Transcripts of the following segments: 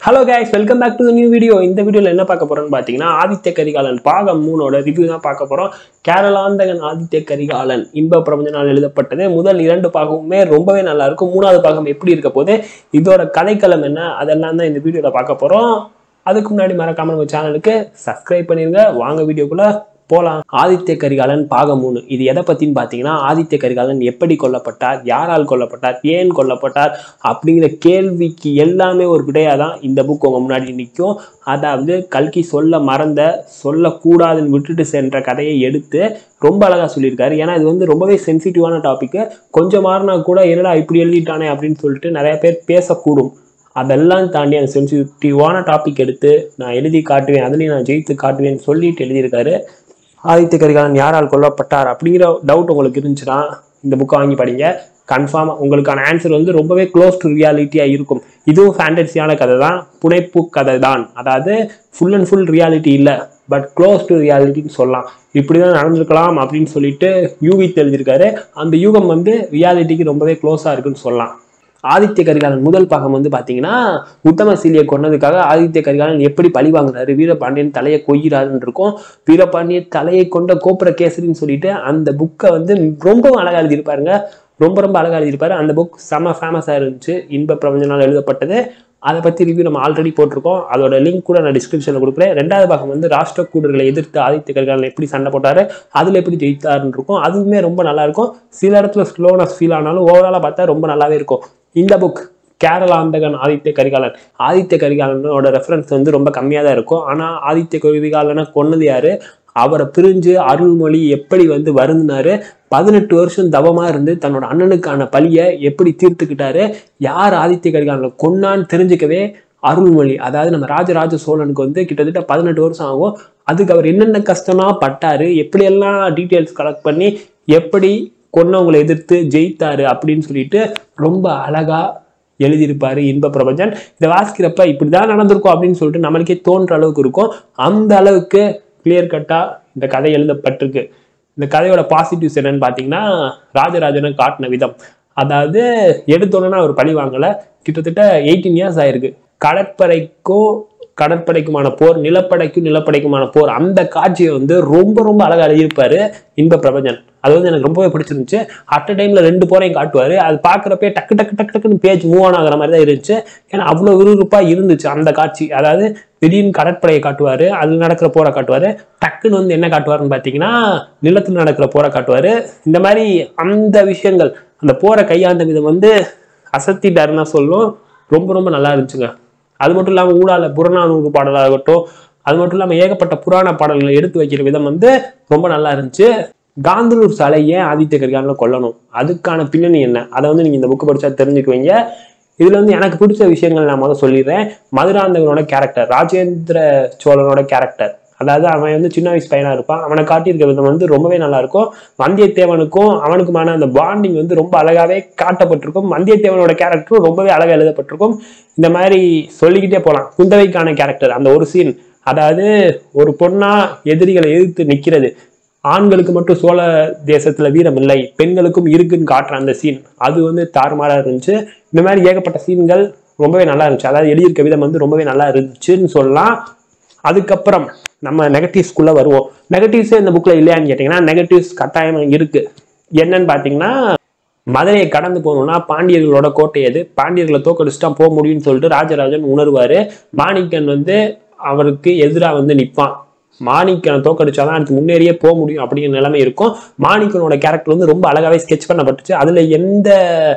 hello guys welcome back to new video இந்த வீடியோவில் என்ன பார்க்க போறோம்னு பார்த்தீங்கன்னா ஆதித்ய கரிகாலன் பாகம் மூணோட ரிவ்யூ தான் பார்க்க போறோம் கேரளாந்தகன் ஆதித்ய கரிகாலன் இன்ப பிரபஞ்சனால் எழுதப்பட்டது முதல் இரண்டு பாகமுமே ரொம்பவே நல்லா இருக்கும் மூணாவது பாகம் எப்படி இருக்க போது இதோட கதைக்களம் என்ன அதெல்லாம் தான் இந்த வீடியோவில் பார்க்க போறோம் அதுக்கு முன்னாடி மறக்காம நம்ம சேனலுக்கு சப்ஸ்கிரைப் பண்ணிருங்க வாங்க வீடியோக்குள்ள போலாம் ஆதித்ய கரிகாலன் பாகம் மூணு இது எதை பத்தின்னு பார்த்தீங்கன்னா ஆதித்ய கரிகாலன் எப்படி கொல்லப்பட்டார் யாரால் கொல்லப்பட்டார் ஏன் கொல்லப்பட்டார் அப்படிங்கிற கேள்விக்கு எல்லாமே ஒரு விடையா தான் இந்த புக் உங்க முன்னாடி நிற்கும் அதாவது கல்கி சொல்ல மறந்த சொல்லக்கூடாதுன்னு விட்டுட்டு சென்ற கதையை எடுத்து ரொம்ப அழகா சொல்லியிருக்காரு ஏன்னா இது வந்து ரொம்பவே சென்சிட்டிவான டாபிக் கொஞ்சம் மாறினா கூட என்னடா இப்படி எழுதிட்டானே அப்படின்னு சொல்லிட்டு நிறைய பேர் பேசக்கூடும் அதெல்லாம் தாண்டி அந்த சென்சிட்டிவான டாபிக் எடுத்து நான் எழுதி காட்டுவேன் அதுலேயும் நான் ஜெயித்து காட்டுவேன்னு சொல்லிட்டு எழுதியிருக்காரு ஆதித்ய கரிகாலன் யாரால் கொல்லப்பட்டார் அப்படிங்கிற டவுட் உங்களுக்கு இருந்துச்சுன்னா இந்த புக்கை வாங்கி படிங்க கன்ஃபார்மாக உங்களுக்கான ஆன்சர் வந்து ரொம்பவே க்ளோஸ் டு ரியாலிட்டியாக இருக்கும் இதுவும் ஃபேண்டசியான கதை தான் புனைப்பு கதை தான் அதாவது ஃபுல் அண்ட் ஃபுல் ரியாலிட்டி இல்லை பட் க்ளோஸ் டு ரியாலிட்டின்னு சொல்லலாம் இப்படி தான் நடந்திருக்கலாம் அப்படின்னு சொல்லிட்டு யூகி தெரிஞ்சிருக்காரு அந்த யூகம் வந்து ரியாலிட்டிக்கு ரொம்பவே க்ளோஸாக இருக்குன்னு சொல்லலாம் ஆதித்ய கரிகாலன் முதல் பாகம் வந்து பார்த்தீங்கன்னா உத்தமசீலியை கொன்னதுக்காக ஆதித்ய கரிகாலன் எப்படி பழி வாங்குறாரு வீரபாண்டியன் தலையை கொய்கிறாருன்னு இருக்கும் வீரபாண்டியன் தலையை கொண்ட கோபுர கேசரின்னு சொல்லிட்டு அந்த புக்கை வந்து ரொம்ப அழகாக எழுதியிருப்பாருங்க ரொம்ப ரொம்ப அழகாக எழுதியிருப்பாரு அந்த புக் செம ஃபேமஸாக இருந்துச்சு இன்ப பிரபஞ்சனால் எழுதப்பட்டது அதை பற்றி ரிவ்யூ நம்ம ஆல்ரெடி போட்டிருக்கோம் அதோட லிங்க் கூட நான் டிஸ்கிரிப்ஷனில் கொடுக்குறேன் ரெண்டாவது பாகம் வந்து ராஷ்டிரக்கூடர்களை எதிர்த்து ஆதித்ய கரிகாலன் எப்படி சண்டை போட்டாரு அதில் எப்படி ஜெயித்தாருன்னு இருக்கும் அதுவுமே ரொம்ப நல்லா இருக்கும் சில இடத்துல ஸ்லோனஸ் ஃபீல் ஆனாலும் ஓவராலாக பார்த்தா ரொம்ப நல்லாவே இருக்கும் இந்த புக் கேரளாந்தகன் ஆதித்ய கரிகாலன் ஆதித்ய கரிகாலனோட ரெஃபரன்ஸ் வந்து ரொம்ப கம்மியாக தான் இருக்கும் ஆனால் ஆதித்ய கரிகாலனை கொன்னது யாரு அவரை பிரிஞ்சு அருள்மொழி எப்படி வந்து வருந்தினாரு பதினெட்டு வருஷம் தவமா இருந்து தன்னோட அண்ணனுக்கான பழியை எப்படி தீர்த்துக்கிட்டாரு யார் ஆதித்ய கரிகாலனை கொன்னான்னு தெரிஞ்சுக்கவே அருள்மொழி அதாவது நம்ம ராஜராஜ சோழனுக்கு வந்து கிட்டத்தட்ட பதினெட்டு வருஷம் ஆகும் அதுக்கு அவர் என்னென்ன கஷ்டமா பட்டாரு எப்படியெல்லாம் டீட்டெயில்ஸ் கலெக்ட் பண்ணி எப்படி கொன்னவங்களை எதிர்த்து ஜெயித்தாரு அப்படின்னு சொல்லிட்டு ரொம்ப அழகா எழுதியிருப்பாரு இன்ப பிரபஞ்சன் இதை வாசிக்கிறப்ப இப்படிதான் நடந்திருக்கும் அப்படின்னு சொல்லிட்டு நம்மளுக்கே தோன்ற அளவுக்கு இருக்கும் அந்த அளவுக்கு கிளியர் கட்டா இந்த கதை எழுதப்பட்டிருக்கு இந்த கதையோட பாசிட்டிவ்ஸ் என்னன்னு பார்த்தீங்கன்னா ராஜராஜனை காட்டின விதம் அதாவது எடுத்தோன்னா அவர் பழி வாங்கலை கிட்டத்தட்ட எயிட்டீன் இயர்ஸ் ஆயிருக்கு கடற்படைக்கும் கடற்படைக்குமான போர் நிலப்படைக்கும் நிலப்படைக்குமான போர் அந்த காட்சியை வந்து ரொம்ப ரொம்ப அழகாக எழுதியிருப்பாரு இன்ப பிரபஞ்சன் அது வந்து எனக்கு ரொம்பவே பிடிச்சிருந்துச்சு அட் அ டைம்ல ரெண்டு போரையும் காட்டுவாரு அது பார்க்குறப்பே டக்கு டக்கு டக்கு டக்குன்னு பேஜ் மூவ் ஆன் ஆகிற மாதிரி தான் இருந்துச்சு ஏன்னா அவ்வளோ விறுவிறுப்பா இருந்துச்சு அந்த காட்சி அதாவது திடீர்னு கடற்படையை காட்டுவாரு அதில் நடக்கிற போரை காட்டுவாரு டக்குன்னு வந்து என்ன காட்டுவாருன்னு பார்த்தீங்கன்னா நிலத்தில் நடக்கிற போரை காட்டுவாரு இந்த மாதிரி அந்த விஷயங்கள் அந்த போரை கையாண்ட விதம் வந்து அசத்திட்டாருன்னா சொல்லும் ரொம்ப ரொம்ப நல்லா இருந்துச்சுங்க அது மட்டும் இல்லாமல் ஊடால புறநானூறு பாடலாகட்டும் அது மட்டும் இல்லாமல் ஏகப்பட்ட புராண பாடல்களை எடுத்து வைக்கிற விதம் வந்து ரொம்ப நல்லா இருந்துச்சு காந்தலூர் சாலை ஏன் ஆதித்ய கரிகாலனை கொல்லணும் அதுக்கான பின்னணி என்ன அதை வந்து நீங்கள் இந்த புக்கு படிச்சா தெரிஞ்சுக்குவீங்க இதுல வந்து எனக்கு பிடிச்ச விஷயங்கள் நான் முதல்ல சொல்லிடுறேன் மதுராந்தகனோட கேரக்டர் ராஜேந்திர சோழனோட கேரக்டர் அதாவது அவன் வந்து சின்ன வயசு பையனா இருப்பான் அவனை காட்டியிருக்க விதம் வந்து ரொம்பவே நல்லா இருக்கும் வந்தியத்தேவனுக்கும் அவனுக்குமான அந்த பாண்டிங் வந்து ரொம்ப அழகாவே காட்டப்பட்டிருக்கும் வந்தியத்தேவனோட கேரக்டரும் ரொம்பவே அழகா எழுதப்பட்டிருக்கும் இந்த மாதிரி சொல்லிக்கிட்டே போகலாம் குந்தவைக்கான கேரக்டர் அந்த ஒரு சீன் அதாவது ஒரு பொண்ணா எதிரிகளை எதிர்த்து நிற்கிறது ஆண்களுக்கு மட்டும் சோழ தேசத்துல வீரம் இல்லை பெண்களுக்கும் இருக்குன்னு காட்டுற அந்த சீன் அது வந்து தாறுமாறா இருந்துச்சு இந்த மாதிரி ஏகப்பட்ட சீன்கள் ரொம்பவே நல்லா இருந்துச்சு அதாவது எழுதியிருக்க விதம் வந்து ரொம்பவே நல்லா இருந்துச்சுன்னு சொல்லலாம் அதுக்கப்புறம் நம்ம நெகட்டிவ்ஸ்குள்ள வருவோம் நெகட்டிவ்ஸே இந்த புக்ல இல்லையான்னு கேட்டிங்கன்னா நெகட்டிவ்ஸ் கட்டாயம் இருக்கு என்னன்னு பார்த்தீங்கன்னா மதுரையை கடந்து போகணும்னா பாண்டியர்களோட கோட்டை எது பாண்டியர்களை தோக்கடிச்சுட்டா போக முடியும்னு சொல்லிட்டு ராஜராஜன் உணர்வாரு மாணிக்கன் வந்து அவருக்கு எதிராக வந்து நிற்பான் மாணிக்கனை தோக்கடிச்சாதான் அடுத்து முன்னேறியே போக முடியும் அப்படிங்கிற நிலைமை இருக்கும் மாணிக்கனோட கேரக்டர் வந்து ரொம்ப அழகாவே ஸ்கெச் பண்ணப்பட்டுச்சு அதுல எந்த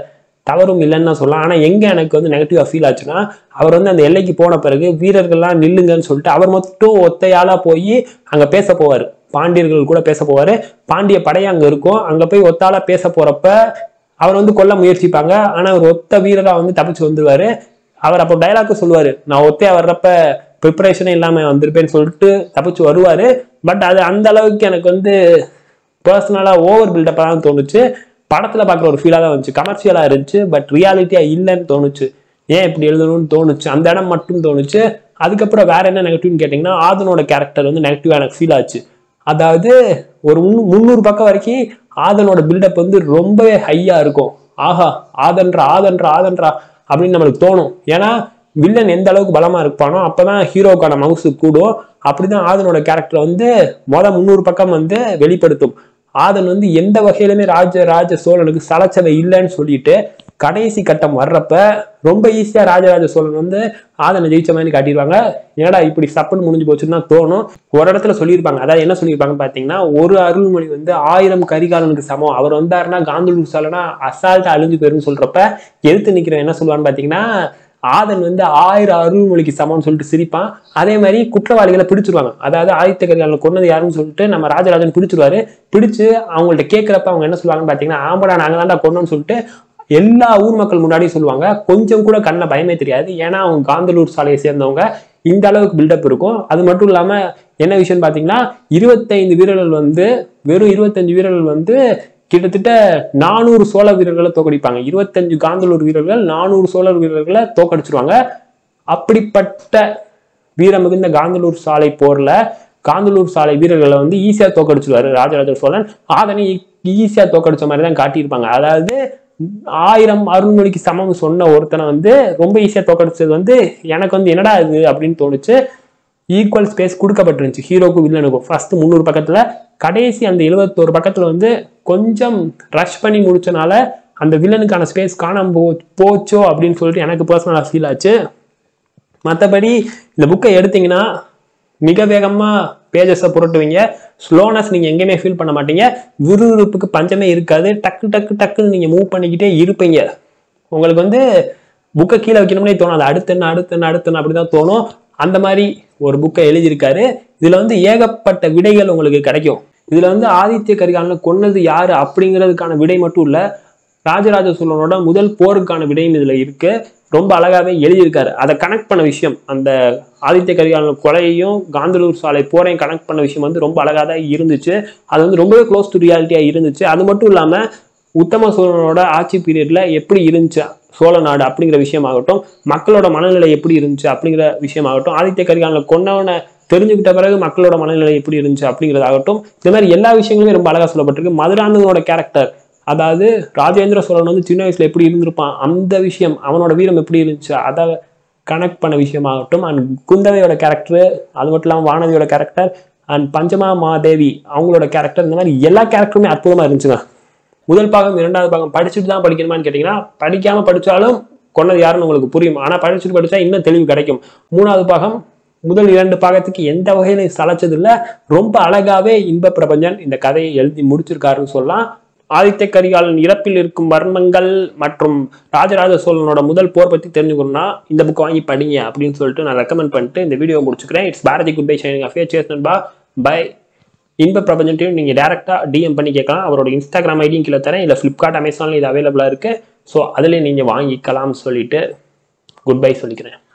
தவறும் இல்லைன்னு தான் சொல்லலாம் ஆனால் எங்கே எனக்கு வந்து நெகட்டிவாக ஃபீல் ஆச்சுன்னா அவர் வந்து அந்த எல்லைக்கு போன பிறகு வீரர்கள்லாம் நில்லுங்கன்னு சொல்லிட்டு அவர் மட்டும் ஒத்தையாளா போய் அங்கே பேச போவார் பாண்டியர்கள் கூட பேச போவார் பாண்டிய படை அங்கே இருக்கும் அங்கே போய் ஒத்தாளா பேச போகிறப்ப அவர் வந்து கொல்ல முயற்சிப்பாங்க ஆனால் அவர் ஒத்த வீரராக வந்து தப்பிச்சு வந்துருவாரு அவர் அப்போ டைலாக்கு சொல்லுவார் நான் ஒத்தையா வர்றப்ப ப்ரிப்பரேஷனே இல்லாமல் வந்திருப்பேன்னு சொல்லிட்டு தப்பிச்சு வருவார் பட் அது அந்த அளவுக்கு எனக்கு வந்து பர்சனலாக ஓவர் பில்டப்பாக தான் தோணுச்சு படத்தில் பார்க்குற ஒரு ஃபீலாக தான் வந்துச்சு கமர்ஷியலாக இருந்துச்சு பட் ரியாலிட்டியாக இல்லைன்னு தோணுச்சு ஏன் இப்படி எழுதணும்னு தோணுச்சு அந்த இடம் மட்டும் தோணுச்சு அதுக்கப்புறம் வேற என்ன நெகட்டிவ்னு கேட்டிங்கன்னா ஆதனோட கேரக்டர் வந்து நெகட்டிவாக எனக்கு ஃபீல் ஆச்சு அதாவது ஒரு முன்னூ- முந்நூறு பக்கம் வரைக்கும் ஆதனோட பில்டப் வந்து ரொம்பவே ஹையாக இருக்கும் ஆஹா ஆதன்றா ஆதன்றா ஆதன்றா அப்படின்னு நம்மளுக்கு தோணும் ஏன்னா வில்லன் எந்த அளவுக்கு பலமா இருப்பானோ அப்பதான் ஹீரோக்கான மவுசு கூடும் அப்படிதான் ஆதனோட கேரக்டர் வந்து மொத முந்நூறு பக்கம் வந்து வெளிப்படுத்தும் ஆதன் வந்து எந்த வகையிலுமே ராஜ ராஜ சோழனுக்கு சலச்சவை இல்லைன்னு சொல்லிட்டு கடைசி கட்டம் வர்றப்ப ரொம்ப ஈஸியா ராஜராஜ சோழன் வந்து ஆதனை ஜெயிச்ச மாதிரி காட்டிடுவாங்க ஏடா இப்படி சப்புன்னு முடிஞ்சு போச்சுன்னு தான் தோணும் ஒரு இடத்துல சொல்லியிருப்பாங்க அதாவது என்ன சொல்லியிருப்பாங்கன்னு பார்த்தீங்கன்னா ஒரு அருள்மொழி வந்து ஆயிரம் கரிகாலனுக்கு சமம் அவர் வந்தாருன்னா காந்தலூர் சாலனா அசால்ட்டா அழிஞ்சு போயிருன்னு சொல்றப்ப எடுத்து நிக்கிறவன் என்ன சொல்லுவான்னு பார்த்தீங்கன்னா ஆதன் வந்து ஆயிரம் அருள்மொழிக்கு சமம்னு சொல்லிட்டு சிரிப்பான் அதே மாதிரி குற்றவாளிகளை பிடிச்சிருவாங்க அதாவது ஆதித்த கரிகாலனை கொன்னது யாருன்னு சொல்லிட்டு நம்ம ராஜராஜன் பிடிச்சிருவாரு பிடிச்சு அவங்கள்ட்ட கேட்கிறப்ப அவங்க என்ன சொல்லுவாங்கன்னு பார்த்தீங்கன்னா ஆமாடா நாங்க தான்டா கொன்னோம்னு சொல்லிட்டு எல்லா ஊர் மக்கள் முன்னாடியும் சொல்லுவாங்க கொஞ்சம் கூட கண்ண பயமே தெரியாது ஏன்னா அவங்க காந்தலூர் சாலையை சேர்ந்தவங்க இந்த அளவுக்கு பில்டப் இருக்கும் அது மட்டும் இல்லாம என்ன விஷயம்னு பாத்தீங்கன்னா இருபத்தைந்து வீரர்கள் வந்து வெறும் இருபத்தஞ்சு வீரர்கள் வந்து கிட்டத்தட்ட நானூறு சோழ வீரர்களை தோக்கடிப்பாங்க இருபத்தஞ்சு காந்தலூர் வீரர்கள் நானூறு சோழர் வீரர்களை தோக்கடிச்சிருவாங்க அப்படிப்பட்ட வீரமிகுந்த காந்தலூர் சாலை போர்ல காந்தலூர் சாலை வீரர்களை வந்து ஈஸியா தோக்கடிச்சிருவாரு ராஜராஜ சோழன் அதனை ஈஸியா தோக்கடிச்ச மாதிரி தான் காட்டியிருப்பாங்க அதாவது ஆயிரம் அருள்மொழிக்கு சமம் சொன்ன ஒருத்தனை வந்து ரொம்ப ஈஸியா தோக்கடிச்சது வந்து எனக்கு வந்து என்னடா இது அப்படின்னு தோணுச்சு ஈக்குவல் ஸ்பேஸ் கொடுக்கப்பட்டிருந்துச்சு ஹீரோக்கும் வில்லனுக்கும் ஃபர்ஸ்ட் முந்நூறு பக்கத்துல கடைசி அந்த எழுபத்தோரு பக்கத்துல வந்து கொஞ்சம் ரஷ் பண்ணி முடிச்சனால அந்த வில்லனுக்கான ஸ்பேஸ் காணாம போ போச்சோ அப்படின்னு சொல்லிட்டு எனக்கு பர்சனலாக ஃபீல் ஆச்சு மற்றபடி இந்த புக்கை எடுத்தீங்கன்னா மிக வேகமா பேஜஸை புரட்டுவீங்க ஸ்லோனஸ் நீங்க எங்கேயுமே ஃபீல் பண்ண மாட்டீங்க விறுவிறுப்புக்கு பஞ்சமே இருக்காது டக்கு டக்கு டக்குன்னு நீங்க மூவ் பண்ணிக்கிட்டே இருப்பீங்க உங்களுக்கு வந்து புக்கை கீழே வைக்கணும்னே தோணும் அது அடுத்து என்ன அடுத்து என்ன அடுத்து என்ன அப்படிதான் தோணும் அந்த மாதிரி ஒரு புக்கை எழுதியிருக்காரு இதுல வந்து ஏகப்பட்ட விடைகள் உங்களுக்கு கிடைக்கும் இதுல வந்து ஆதித்ய கரிகாலனை கொன்னது யாரு அப்படிங்கிறதுக்கான விடை மட்டும் இல்ல ராஜராஜ சோழனோட முதல் போருக்கான விடையும் இதுல இருக்கு ரொம்ப அழகாவே எழுதியிருக்காரு அதை கனெக்ட் பண்ண விஷயம் அந்த ஆதித்ய கரிகாலன் கொலையையும் காந்தலூர் சாலை போரையும் கனெக்ட் பண்ண விஷயம் வந்து ரொம்ப அழகாக தான் இருந்துச்சு அது வந்து ரொம்பவே க்ளோஸ் டு ரியாலிட்டியா இருந்துச்சு அது மட்டும் இல்லாம உத்தம சோழனோட ஆட்சி பீரியட்ல எப்படி இருந்துச்சு சோழ நாடு அப்படிங்கிற விஷயமாகட்டும் மக்களோட மனநிலை எப்படி இருந்துச்சு அப்படிங்கிற விஷயமாகட்டும் ஆதித்ய கரிகாலனை கொன்னவனை தெரிஞ்சுக்கிட்ட பிறகு மக்களோட மனநிலை எப்படி இருந்துச்சு அப்படிங்கிறதாகட்டும் இந்த மாதிரி எல்லா விஷயங்களுமே ரொம்ப அழகா சொல்லப்பட்டிருக்கு மதுராந்தகனோட கேரக்டர் அதாவது ராஜேந்திர சோழன் வந்து சின்ன வயசுல எப்படி இருந்திருப்பான் அந்த விஷயம் அவனோட வீரம் எப்படி இருந்துச்சு அதை கனெக்ட் பண்ண விஷயமாகட்டும் அண்ட் குந்தவையோட கேரக்டர் அது மட்டும் இல்லாமல் வானதியோட கேரக்டர் அண்ட் பஞ்சமா மாதேவி அவங்களோட கேரக்டர் இந்த மாதிரி எல்லா கேரக்டருமே அற்புதமா இருந்துச்சுங்க முதல் பாகம் இரண்டாவது பாகம் படிச்சுட்டு தான் படிக்கணுமான்னு கேட்டிங்கன்னா படிக்காம படிச்சாலும் கொன்னது யாருன்னு உங்களுக்கு புரியும் ஆனா படிச்சுட்டு படிச்சா இன்னும் தெளிவு கிடைக்கும் மூணாவது பாகம் முதல் இரண்டு பாகத்துக்கு எந்த வகையிலும் சளைச்சது இல்ல ரொம்ப அழகாவே இன்ப பிரபஞ்சன் இந்த கதையை எழுதி முடிச்சிருக்காருன்னு சொல்லலாம் ஆதித்த கரிகாலன் இறப்பில் இருக்கும் வர்மங்கள் மற்றும் ராஜராஜ சோழனோட முதல் போர் பத்தி தெரிஞ்சுக்கணும்னா இந்த புக் வாங்கி படிங்க அப்படின்னு சொல்லிட்டு நான் ரெக்கமெண்ட் பண்ணிட்டு இந்த வீடியோ முடிச்சுக்கிறேன் it's Bharathi good bye shining அஃபியா சேஸ் நண்பா பை இன்ப பிரபஞ்சத்தையும் நீங்கள் டேரெக்டாக டிஎம் பண்ணி கேட்கலாம் அவரோட இன்ஸ்டாகிராம் ஐடியும் கீழே தரேன் இல்லை ஃப்ளிப்கார்ட் அமேசானில் இது அவைலபிளாக இருக்குது ஸோ அதில் நீங்கள் வாங்கிக்கலாம்னு சொல்லிட்டு குட் பை சொல்லிக்கிறேன்